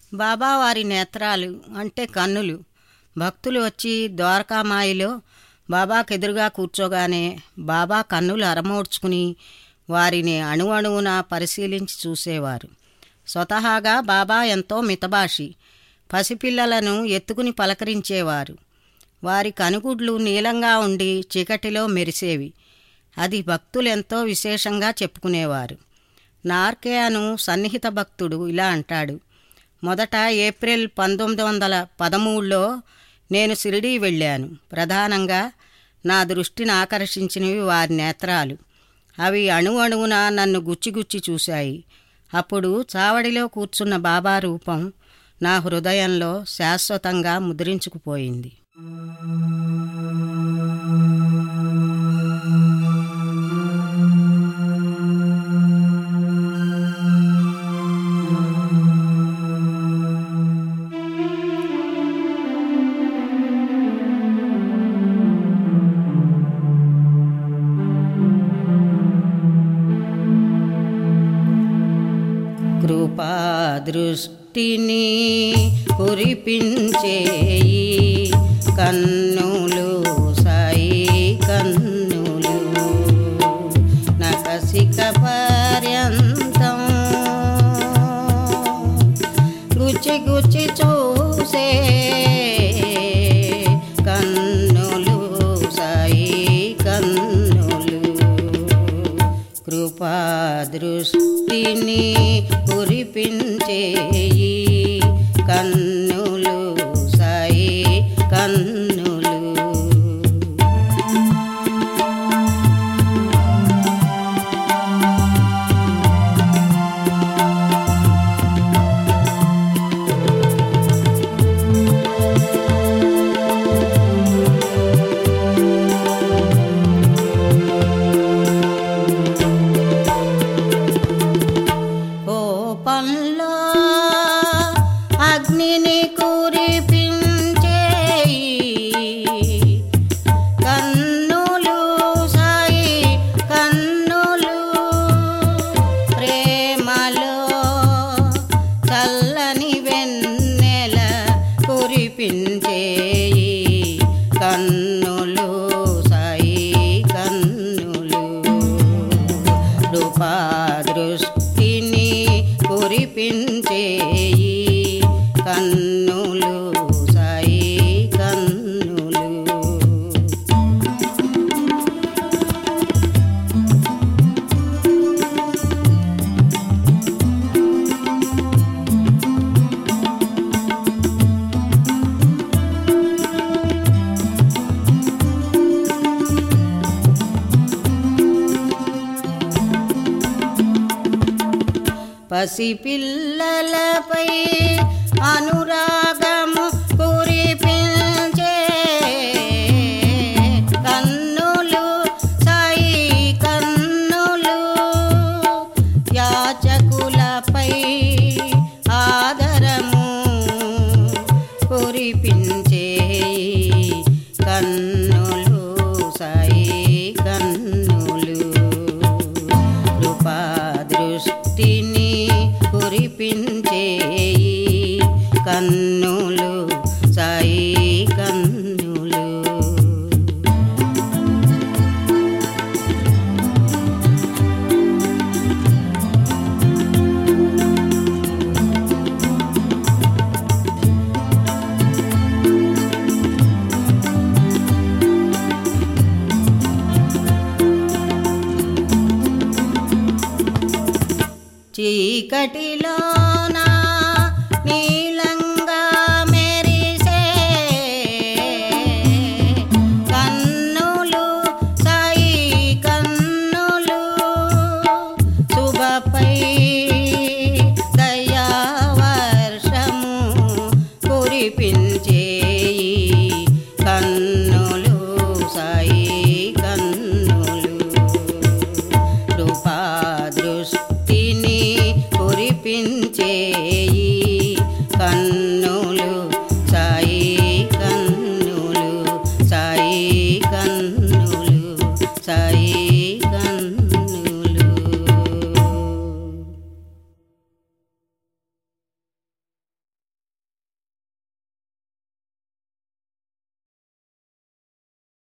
బాబా వారి నేత్రాలు అంటే కన్నులు భక్తులు వచ్చి ద్వారకామాయిలో బాబాకెదురుగా కూర్చోగానే బాబా కన్నులు అరమోడ్చుకుని వారిని అణువణువున పరిశీలించి చూసేవారు స్వతహాగా బాబా ఎంతో మితభాషి పసిపిల్లలను ఎత్తుకుని పలకరించేవారు వారి కనుగుడ్లు నీలంగా ఉండి చీకటిలో మెరిసేవి అది భక్తులెంతో విశేషంగా చెప్పుకునేవారు నార్కేయను సన్నిహిత భక్తుడు ఇలా అంటాడు మొదట ఏప్రిల్ పంతొమ్మిది వందల పదమూడులో నేను షిరిడీ వెళ్ళాను ప్రధానంగా నా దృష్టిని ఆకర్షించినవి వారి నేత్రాలు అవి అణువణువున నన్ను గుచ్చిగుచ్చి చూశాయి అప్పుడు చావడిలో కూర్చున్న బాబా రూపం నా హృదయంలో శాశ్వతంగా ముద్రించుకుపోయింది కృపాదృష్టిని కురిపించేయి కన్నులు సాయి కన్నులు నకసిక పర్యంతం గుచ్చి గుచ్చి చూసే కన్నులు సాయి కన్నులు కృపాదృష్టిని కురిపించేయి కన్నులు సాయి కన్నులు కోపంలో అగ్నిని కురిపించేయి కన్నులు సాయి కన్నులు ప్రేమలో చల్లని వెన్నెల కురిపించేయి కన్నులు సాయి కన్నులు రూపాదృష్టిని కురిపించేయి కన్నులు సాయి కన్నులు పసిపిల్లలపై అనురాగము కురిపించే కన్నులు సాయి కన్నులు యాచకులపై ఆదరము కురిపించే కన్నులు సాయి కన్నులు కృపాదృష్టిని కురిపించేయి కన్నులు సాయి కన్నులు చీకటిలోన నీలంగా మెరిసే కన్నులు సాయి కన్నులు శుభపై దయావర్షము కురిపించేయి కన్నులు సాయి కన్నులు కృపాదృష్టిని కురిపించేయి